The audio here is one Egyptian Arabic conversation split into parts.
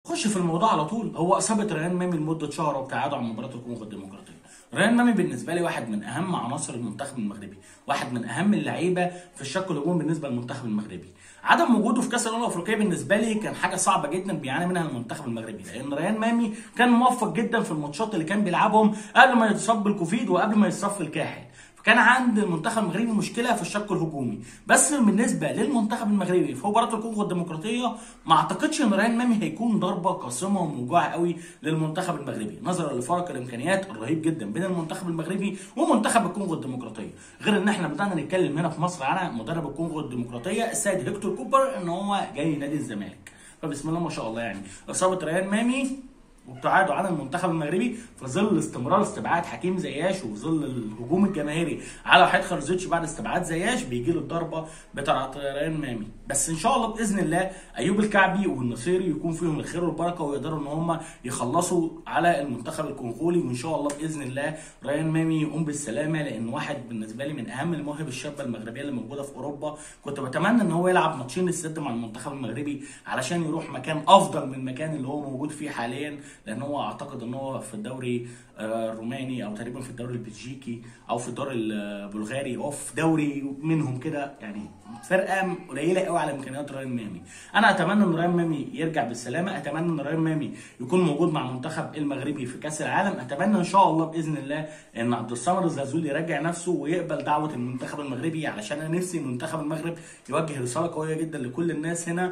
خش في الموضوع على طول هو اصابه ريان مامي لمده شهر وابتعاده عن مباراه الكونغو الديمقراطيه ريان مامي بالنسبه لي واحد من اهم عناصر المنتخب المغربي واحد من اهم اللعيبه في الشق الهجومي بالنسبه للمنتخب المغربي عدم وجوده في كاس الامم الافريقيه بالنسبه لي كان حاجه صعبه جدا بيعاني منها المنتخب المغربي لان ريان مامي كان موفق جدا في الماتشات اللي كان بيلعبهم قبل ما يتصاب بالكوفيد وقبل ما يتصاب في الكاحل كان عند المنتخب المغربي مشكله في الشق الهجومي بس بالنسبه للمنتخب المغربي في مباراه الكونغو الديمقراطيه ما اعتقدش ان ريان مامي هيكون ضربه قاسمه وموجعه قوي للمنتخب المغربي نظرا لفرق الامكانيات الرهيب جدا بين المنتخب المغربي ومنتخب الكونغو الديمقراطيه غير ان احنا بدانا نتكلم هنا في مصر على مدرب الكونغو الديمقراطيه السيد هيكتور كوبر ان هو جاي نادي الزمالك فبسم الله ما شاء الله يعني اصابه ريان مامي وابتعاده عن المنتخب المغربي في ظل استمرار استبعاد حكيم زياش وفي ظل الهجوم الجماهيري على وحيد خرزيتش بعد استبعاد زياش بيجي له الضربه بتاعه ريان مامي بس ان شاء الله باذن الله ايوب الكعبي والنصيري يكون فيهم الخير والبركه ويقدروا ان هم يخلصوا على المنتخب الكونغولي وان شاء الله باذن الله ريان مامي يقوم بالسلامه لان واحد بالنسبه لي من اهم المواهب الشابه المغربيه اللي موجوده في اوروبا كنت بتمنى ان هو يلعب ماتشين السد مع المنتخب المغربي علشان يروح مكان افضل من المكان اللي هو موجود فيه حاليا لان هو اعتقد ان هو في الدوري الروماني او تقريبا في الدوري البلجيكي او في الدوري البلغاري او في دوري منهم كده يعني فرقه قليله قوي على امكانيات ريان مامي انا اتمنى ان ريان مامي يرجع بالسلامه اتمنى ان ريان مامي يكون موجود مع المنتخب المغربي في كاس العالم اتمنى ان شاء الله باذن الله ان عبد الصمد الزازولي يرجع نفسه ويقبل دعوه المنتخب المغربي علشان انا نفسي منتخب المغرب يوجه رساله قويه جدا لكل الناس هنا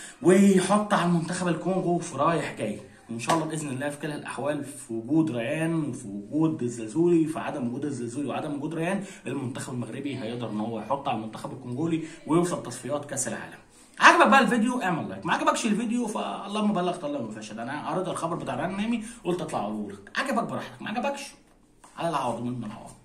ويحط على المنتخب الكونغو في رايح جاي وان شاء الله باذن الله في كلا الاحوال في وجود ريان وفي وجود الزازولي في عدم وجود الزازولي وعدم وجود ريان المنتخب المغربي هيقدر ان هو يحط على المنتخب الكونغولي ويوصل تصفيات كاس العالم عجبك بقى الفيديو اعمل لايك ما عجبكش الفيديو فاللهم بلغت الله ما فشل انا قريت الخبر بتاع ريان مامي قلت اطلع اقول لك عجبك براحتك ما عجبكش على العوض من العوض